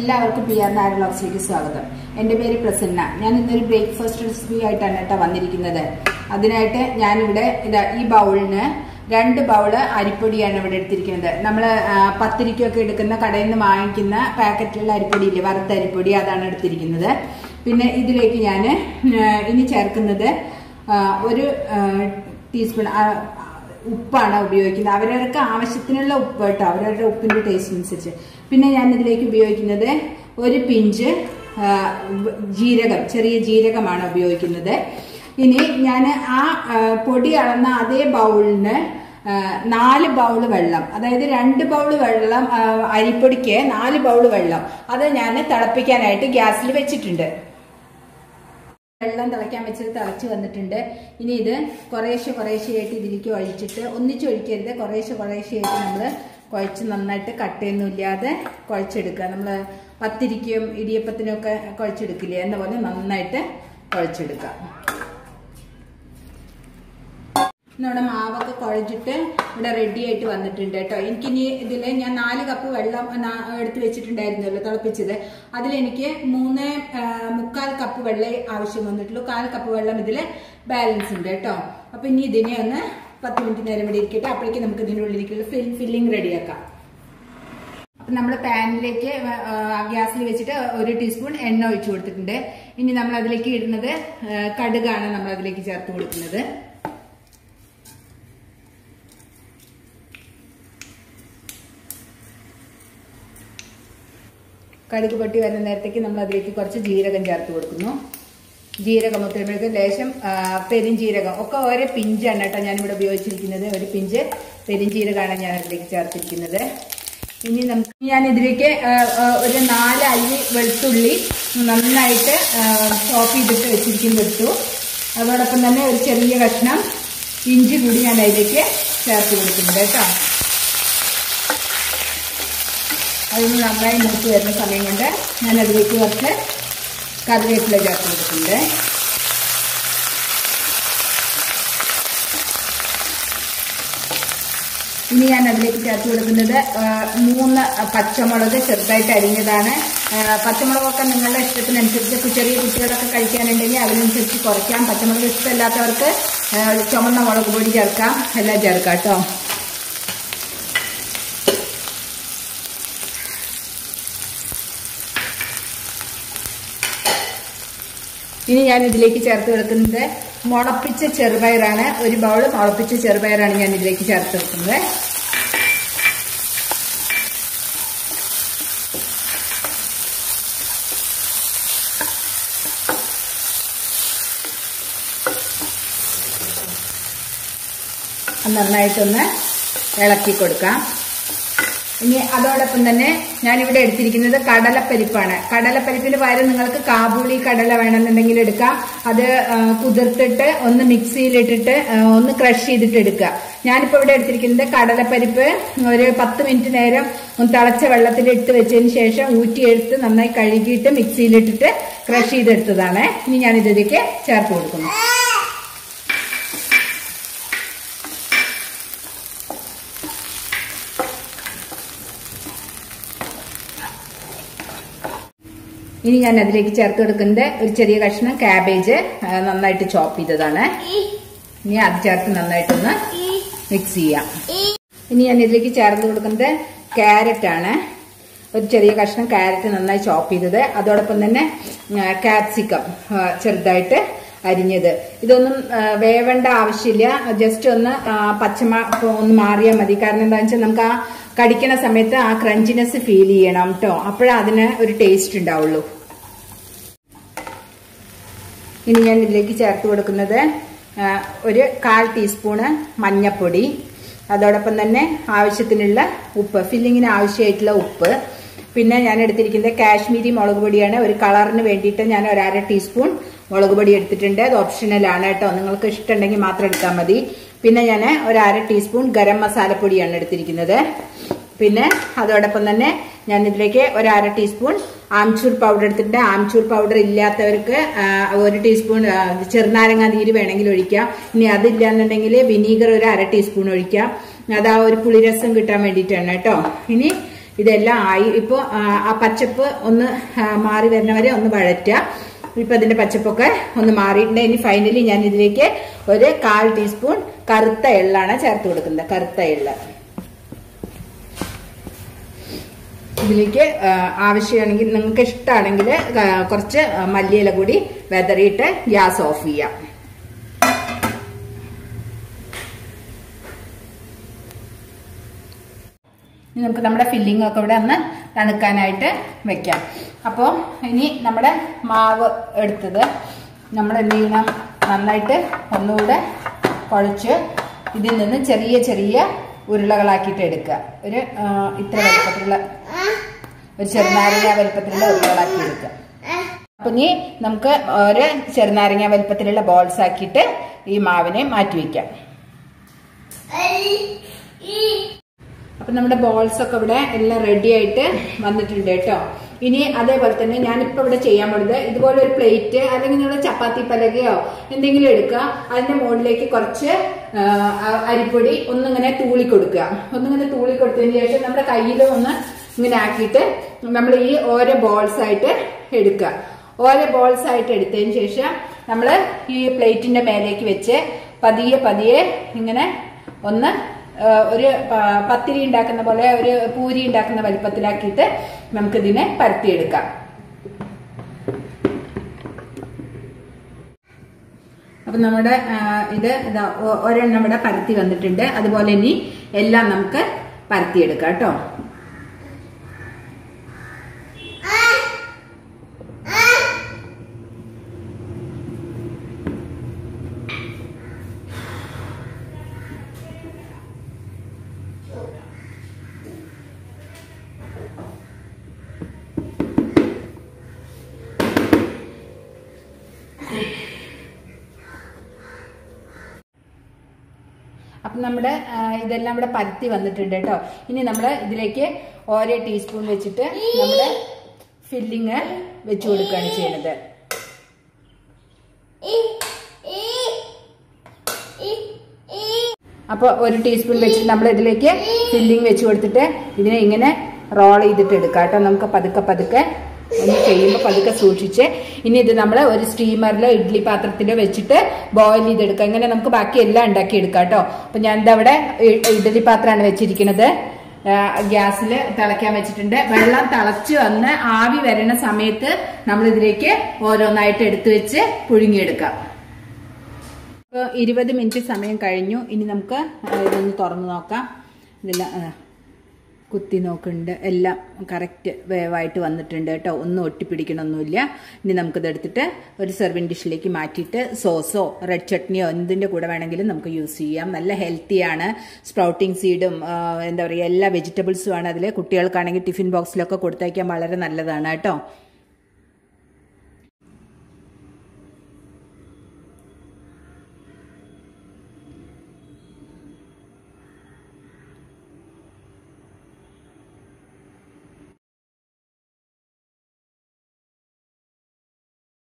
എല്ലാവർക്കും P R Nair വ്ളോഗ്സിലേക്ക് സ്വാഗതം എൻ്റെ പേര് പ്രസന്ന ഞാൻ ഇന്നൊരു ബ്രേക്ക്ഫാസ്റ്റ് റെസിപ്പി ആയിട്ടാണ് കേട്ടോ വന്നിരിക്കുന്നത് അതിനായിട്ട് ഞാനിവിടെ ഇതാ ഈ ബൗളിന് രണ്ട് ബൗള് അരിപ്പൊടിയാണ് ഇവിടെ എടുത്തിരിക്കുന്നത് നമ്മൾ പത്തിരിക്കൊക്കെ എടുക്കുന്ന കടയിൽ നിന്ന് വാങ്ങിക്കുന്ന പാക്കറ്റിലുള്ള അരിപ്പൊടി ഇല്ലേ വറുത്ത അരിപ്പൊടി അതാണ് എടുത്തിരിക്കുന്നത് പിന്നെ ഇതിലേക്ക് ഞാൻ ഇനി ചേർക്കുന്നത് ആ, ഒരു ആ, ടീസ്പൂൺ ആ, ഉപ്പാണ് ഉപയോഗിക്കുന്നത് അവരവർക്ക് ആവശ്യത്തിനുള്ള ഉപ്പ് കേട്ടോ അവരവരുടെ ഉപ്പിന്റെ ടേസ്റ്റ് അനുസരിച്ച് പിന്നെ ഞാൻ ഇതിലേക്ക് ഉപയോഗിക്കുന്നത് ഒരു പിഞ്ച് ആ, ജീരകം ചെറിയ ജീരകമാണ് ഉപയോഗിക്കുന്നത് ഇനി ഞാൻ ആ ആ, പൊടി അളന്ന അതേ ബൗളിന് ആ, നാല് ബൗള് വെള്ളം അതായത് രണ്ട് ബൗള് വെള്ളം ആ, അരിപ്പൊടിക്ക് നാല് ബൗള് വെള്ളം അത് ഞാൻ തിളപ്പിക്കാനായിട്ട് ഗ്യാസിൽ വെച്ചിട്ടുണ്ട് വെള്ളം തിളയ്ക്കാൻ വെച്ചത് തിളച്ച് വന്നിട്ടുണ്ട് ഇനി ഇത് കുറേശ്ശെ കുറേശ്ശെയായിട്ട് ഇതിലേക്ക് ഒഴിച്ചിട്ട് ഒന്നിച്ച് ഒഴിക്കരുത് കുറേശ്ശെ കുറേശ്ശെയായിട്ട് നമ്മൾ കുഴച്ച് നന്നായിട്ട് കട്ടയൊന്നും ഇല്ലാതെ കുഴച്ചെടുക്കുക നമ്മൾ പത്തിരിക്കും ഇടിയപ്പത്തിനും ഒക്കെ കുഴച്ചെടുക്കില്ലേ എന്ന പോലെ നന്നായിട്ട് കുഴച്ചെടുക്കുക നമ്മുടെ മാവൊക്കെ കുഴച്ചിട്ട് ഇവിടെ റെഡി ആയിട്ട് വന്നിട്ടുണ്ട് കേട്ടോ എനിക്കിനി ഇതിൽ ഞാൻ നാല് കപ്പ് വെള്ളം നാ- എടുത്ത് വെച്ചിട്ടുണ്ടായിരുന്നല്ലോ തിളപ്പിച്ചത് അതിലെനിക്ക് മൂന്ന് ആ, മുക്കാൽ കപ്പ് വെള്ളം ആവശ്യം വന്നിട്ടുള്ളൂ കാൽ കപ്പ് വെള്ളം ഇതിൽ ബാലൻസ് ഉണ്ട് കേട്ടോ അപ്പൊ ഇനി ഇതിനെ ഒന്ന് പത്ത് മിനിറ്റ് നേരം ഇവിടെ ഇരിക്കട്ടെ അപ്പോഴേക്കും നമുക്ക് ഇതിൻ്റെ ഉള്ളിലേക്കുള്ള ഫില്ലിംഗ് റെഡിയാക്കാം അപ്പൊ നമ്മൾ പാനിലേക്ക് ഗ്യാസിൽ വെച്ചിട്ട് ഒരു ടീസ്പൂൺ എണ്ണ ഒഴിച്ചു കൊടുത്തിട്ടുണ്ട് ഇനി നമ്മൾ അതിലേക്ക് ഇടുന്നത് ആ, കടുകാണ് നമ്മൾ അതിലേക്ക് ചേർത്ത് കൊടുക്കുന്നത് കടുക് പൊട്ടി വരുന്ന നേരത്തേക്ക് നമ്മൾ അതിലേക്ക് കുറച്ച് ജീരകം ചേർത്ത് കൊടുക്കുന്നു ജീരകം മുത്തരമ്പഴേക്ക് ലേശം ആ, പെരിഞ്ജീരകം ഒക്കെ ഓരോ പിഞ്ചാണ് കേട്ടോ ഞാനിവിടെ ഉപയോഗിച്ചിരിക്കുന്നത് ഒരു പിഞ്ച് പെരിഞ്ജീരകമാണ് ഞാൻ അതിലേക്ക് ചേർത്തിരിക്കുന്നത് ഇനി നമുക്ക് ഞാൻ ഇതിലേക്ക് ആ, ആ, ഒരു നാല് അല്ലി വെളുത്തുള്ളി നന്നായിട്ട് ചോപ്പ് ചെയ്തിട്ട് വെച്ചിരിക്കുന്നു എടുത്തു അതോടൊപ്പം തന്നെ ഒരു ചെറിയ കഷ്ണം ഇഞ്ചി കൂടി ഞാൻ അതിലേക്ക് ചേർത്ത് കൊടുക്കുന്നുണ്ട് കേട്ടോ അതൊന്ന് നന്നായി മൂത്ത് വരുന്ന സമയം കൊണ്ട് ഞാൻ അതിലേക്ക് കുറച്ച് കറിവേപ്പില ചേർത്ത് കൊടുക്കുന്നുണ്ട് ഇനി ഞാൻ അതിലേക്ക് ചേർത്ത് കൊടുക്കുന്നത് ആ, മൂന്ന് പച്ചമുളക് ചെറുതായിട്ട് അരിഞ്ഞതാണ് ആ, പച്ചമുളകൊക്കെ നിങ്ങളുടെ ഇഷ്ടത്തിനനുസരിച്ച് ചെറിയ കുട്ടികളൊക്കെ കഴിക്കാനുണ്ടെങ്കിൽ അതിനനുസരിച്ച് കുറയ്ക്കാം പച്ചമുളക് ഇഷ്ടമില്ലാത്തവർക്ക് ആ, ചുമന്ന മുളക് പൊടി ചേർക്കാം എല്ലാം ചേർക്കാം കേട്ടോ ഇനി ഞാൻ ഇതിലേക്ക് ചേർത്ത് കൊടുക്കുന്നത് മുളപ്പിച്ച ചെറുപയറാണ് ഒരു ബൗൾ മുളപ്പിച്ച ചെറുപയറാണ് ഞാൻ ഇതിലേക്ക് ചേർത്ത് വെക്കുന്നത് അത് നന്നായിട്ടൊന്ന് ഇളക്കി കൊടുക്കാം ഇനി അതോടൊപ്പം തന്നെ ഞാനിവിടെ എടുത്തിരിക്കുന്നത് കടലപ്പരിപ്പാണ് കടലപ്പരിപ്പിന് പകരം നിങ്ങൾക്ക് കാബൂളി കടല വേണമെന്നുണ്ടെങ്കിൽ എടുക്കാം അത് ആ, കുതിർത്തിട്ട് ഒന്ന് മിക്സിയിലിട്ടിട്ട് ആ, ഒന്ന് ക്രഷ് ചെയ്തിട്ട് എടുക്കുക ഞാനിപ്പോൾ ഇവിടെ എടുത്തിരിക്കുന്നത് കടലപ്പരിപ്പ് ഒരു പത്ത് മിനിറ്റ് നേരം ഒന്ന് തിളച്ച വെള്ളത്തിൽ ഇട്ട് വെച്ചതിന് ശേഷം ഊറ്റിയെടുത്ത് നന്നായി കഴുകിയിട്ട് മിക്സിയിലിട്ടിട്ട് ക്രഷ് ചെയ്തെടുത്തതാണ് ഇനി ഞാൻ ഇതിലേക്ക് ചേർത്ത് കൊടുക്കുന്നു ഇനി ഞാൻ അതിലേക്ക് ചേർത്ത് കൊടുക്കുന്നത് ഒരു ചെറിയ കഷ്ണം ക്യാബേജ് ആ, നന്നായിട്ട് ചോപ്പ് ചെയ്തതാണ് ഇനി അത് ചേർത്ത് നന്നായിട്ടൊന്ന് മിക്സ് ചെയ്യാം ഇനി ഞാൻ ഇതിലേക്ക് ചേർത്ത് കൊടുക്കുന്നത് ക്യാരറ്റ് ആണ് ഒരു ചെറിയ കഷ്ണം ക്യാരറ്റ് നന്നായി ചോപ്പ് ചെയ്തത് അതോടൊപ്പം തന്നെ കാപ്സിക്കം ചെറുതായിട്ട് അരിഞ്ഞത് ഇതൊന്നും ആ, വേവേണ്ട ആവശ്യമില്ല ജസ്റ്റ് ഒന്ന് ആ, പച്ചമ ഒന്ന് മാറിയാൽ മതി കാരണം എന്താ വെച്ചാൽ നമുക്ക് ആ കടിക്കണ സമയത്ത് ആ ക്രഞ്ചിനെസ് ഫീൽ ചെയ്യണം കേട്ടോ അപ്പോഴേ അതിന് ഒരു ടേസ്റ്റ് ഉണ്ടാവുള്ളൂ ഇനി ഞാൻ ഇതിലേക്ക് ചേർത്ത് കൊടുക്കുന്നത് ആ, ഒരു കാൽ ടീസ്പൂണ് മഞ്ഞപ്പൊടി അതോടൊപ്പം തന്നെ ആവശ്യത്തിനുള്ള ഉപ്പ് ഫില്ലിങ്ങിന് ആവശ്യമായിട്ടുള്ള ഉപ്പ് പിന്നെ ഞാൻ എടുത്തിരിക്കുന്നത് കാശ്മീരി മുളക് പൊടിയാണ് ഒരു കളറിന് വേണ്ടിയിട്ട് ഞാൻ ഒരു അര ടീസ്പൂൺ മുളക് പൊടി എടുത്തിട്ടുണ്ട് അത് ഓപ്ഷണലാണ് കേട്ടോ നിങ്ങൾക്ക് ഇഷ്ടമുണ്ടെങ്കിൽ മാത്രം എടുത്താൽ മതി പിന്നെ ഞാൻ ഒരു അര ടീസ്പൂൺ ഗരം മസാലപ്പൊടിയാണ് എടുത്തിരിക്കുന്നത് പിന്നെ അതോടൊപ്പം തന്നെ ഞാൻ ഇതിലേക്ക് ഒരു അര ടീസ്പൂൺ ആംചൂർ പൗഡർ എടുത്തിട്ടുണ്ട് ആംചൂർ പൗഡർ ഇല്ലാത്തവർക്ക് ആ, ഒരു ടീസ്പൂൺ ആ, ചെറുനാരങ്ങ നീര് വേണമെങ്കിൽ ഒഴിക്കാം ഇനി അതില്ലാന്നുണ്ടെങ്കിൽ വിനീഗർ ഒരു അര ടീസ്പൂൺ ഒഴിക്കാം അത് ആ ഒരു പുളിരസം കിട്ടാൻ വേണ്ടിയിട്ടാണ് കേട്ടോ ഇനി ഇതെല്ലാം ആയി ഇപ്പോൾ ആ പച്ചപ്പ് ഒന്ന് ആ, മാറി വരുന്നവരെ ഒന്ന് വഴറ്റുക ഇപ്പൊ ഇതിന്റെ പച്ചപ്പൊക്കെ ഒന്ന് മാറിയിട്ടുണ്ട് ഇനി ഫൈനലി ഞാൻ ഇതിലേക്ക് ഒരു കാൽ ടീസ്പൂൺ കറുത്ത എള്ളാണ് ചേർത്ത് കൊടുക്കുന്നത് കറുത്ത എള്ള് ഇതിലേക്ക് ആ, ആവശ്യമാണെങ്കിൽ നിങ്ങൾക്ക് ഇഷ്ടമാണെങ്കിൽ കുറച്ച് മല്ലിയില കൂടി വെതറിയിട്ട് ഗ്യാസ് ഓഫ് ചെയ്യാം ഇനി നമുക്ക് നമ്മുടെ ഫില്ലിംഗ് ഒക്കെ ഇവിടെ ഒന്ന് തണുക്കാനായിട്ട് വെക്കാം അപ്പോൾ ഇനി നമ്മുടെ മാവ് എടുത്തത് നമ്മൾ എന്ത് ചെയ്യണം നന്നായിട്ട് ഒന്നുകൂടെ കുഴച്ച് ഇതിൽ നിന്ന് ചെറിയ ചെറിയ ഉരുളകളാക്കിയിട്ട് എടുക്കുക ഒരു ആ, ഇത്ര വലുപ്പത്തിലുള്ള ഒരു ചെറുനാരങ്ങ വലുപ്പത്തിലുള്ള ഉരുളകളാക്കി എടുക്കുക അപ്പൊ ഇനി നമുക്ക് ഒരു ചെറുനാരങ്ങ വലുപ്പത്തിലുള്ള ബോൾസ് ആക്കിയിട്ട് ഈ മാവിനെ മാറ്റി വെക്കാം അപ്പൊ നമ്മുടെ ബോൾസ് ഒക്കെ ഇവിടെ എല്ലാം റെഡി ആയിട്ട് വന്നിട്ടുണ്ട് കേട്ടോ ഇനി അതേപോലെ തന്നെ ഞാനിപ്പോ ഇവിടെ ചെയ്യാൻ പോണത് ഇതുപോലെ ഒരു പ്ലേറ്റ് അല്ലെങ്കിൽ നിങ്ങൾ ചപ്പാത്തി പലകയോ എന്തെങ്കിലും എടുക്കുക അതിന്റെ മുകളിലേക്ക് കുറച്ച് ആ, അ- അരിപ്പൊടി ഒന്നിങ്ങനെ തൂളി കൊടുക്കുക ഒന്നിങ്ങനെ തൂളി കൊടുത്തതിന് ശേഷം നമ്മുടെ കയ്യിൽ ഒന്ന് ഇങ്ങനെ ആക്കിയിട്ട് നമ്മൾ ഈ ഓരോ ബോൾസ് ആയിട്ട് എടുക്കുക ഓരോ ബോൾസ് ആയിട്ട് എടുത്തതിന് ശേഷം നമ്മൾ ഈ പ്ലേറ്റിന്റെ മേലേക്ക് വെച്ച് പതിയെ പതിയെ ഇങ്ങനെ ഒന്ന് ആ, ഒരു പ- പത്തിരി ഉണ്ടാക്കുന്ന പോലെ ഒരു പൂരി ഉണ്ടാക്കുന്ന വലിപ്പത്തിലാക്കിയിട്ട് നമുക്കിതിനെ പരത്തിയെടുക്കാം അപ്പൊ നമ്മുടെ ആ, ഇത് ഇതാ ഒ- ഒരെണ്ണം ഇവിടെ പരത്തി വന്നിട്ടുണ്ട് അതുപോലെ ഇനി എല്ലാം നമുക്ക് പരത്തിയെടുക്കാം കേട്ടോ അപ്പം നമ്മുടെ ആ, ഇതെല്ലാം ഇവിടെ പരത്തി വന്നിട്ടുണ്ട് കേട്ടോ ഇനി നമ്മൾ ഇതിലേക്ക് ഓരോ ടീസ്പൂൺ വെച്ചിട്ട് നമ്മുടെ ഫില്ലിങ് വെച്ച് കൊടുക്കുകയാണ് ചെയ്യുന്നത് അപ്പോൾ ഒരു ടീസ്പൂൺ വെച്ചിട്ട് നമ്മൾ ഇതിലേക്ക് ഫില്ലിങ് വെച്ച് കൊടുത്തിട്ട് ഇതിനെ ഇങ്ങനെ റോൾ ചെയ്തിട്ട് എടുക്കാം കേട്ടോ നമുക്ക് പതുക്കെ പതുക്കെ ഒന്ന് ചെയ്യുമ്പോൾ പതുക്കെ സൂക്ഷിച്ച് ഇനി ഇത് നമ്മൾ ഒരു സ്റ്റീമറിലോ ഇഡ്ഡലി പാത്രത്തിലോ വെച്ചിട്ട് ബോയിൽ ചെയ്തെടുക്കാം ഇങ്ങനെ നമുക്ക് ബാക്കി എല്ലാം ഉണ്ടാക്കി എടുക്കാം കേട്ടോ അപ്പം ഞാൻ എന്താ ഇവിടെ ഇ- ഇഡ്ഡലി പാത്രമാണ് വെച്ചിരിക്കുന്നത് ഗ്യാസിൽ തിളയ്ക്കാൻ വെച്ചിട്ടുണ്ട് വെള്ളം തിളച്ച് വന്ന് ആവി വരുന്ന സമയത്ത് നമ്മൾ ഇതിലേക്ക് ഓരോന്നായിട്ട് എടുത്തു വെച്ച് പുഴുങ്ങിയെടുക്കാം ഇപ്പോൾ ഇരുപത് മിനിറ്റ് സമയം കഴിഞ്ഞു ഇനി നമുക്ക് ആ, ഇതൊന്ന് തുറന്ന് നോക്കാം ഇതെല്ലാം ആ, കുത്തി നോക്കുന്നുണ്ട് എല്ലാം കറക്റ്റ് വേവായിട്ട് വന്നിട്ടുണ്ട് കേട്ടോ ഒന്നും ഒട്ടിപ്പിടിക്കണമൊന്നുമില്ല ഇനി നമുക്കിത് എടുത്തിട്ട് ഒരു സെർവിങ് ഡിഷിലേക്ക് മാറ്റിയിട്ട് സോസോ റെഡ് ചട്നിയോ എന്തിൻ്റെ കൂടെ വേണമെങ്കിലും നമുക്ക് യൂസ് ചെയ്യാം നല്ല ഹെൽത്തിയാണ് സ്പ്രൗട്ടിങ് സീഡും ആ, എന്താ പറയുക എല്ലാ വെജിറ്റബിൾസും ആണ് അതിൽ കുട്ടികൾക്കാണെങ്കിൽ ടിഫിൻ ബോക്സിലൊക്കെ കൊടുത്തയക്കാൻ വളരെ നല്ലതാണ് കേട്ടോ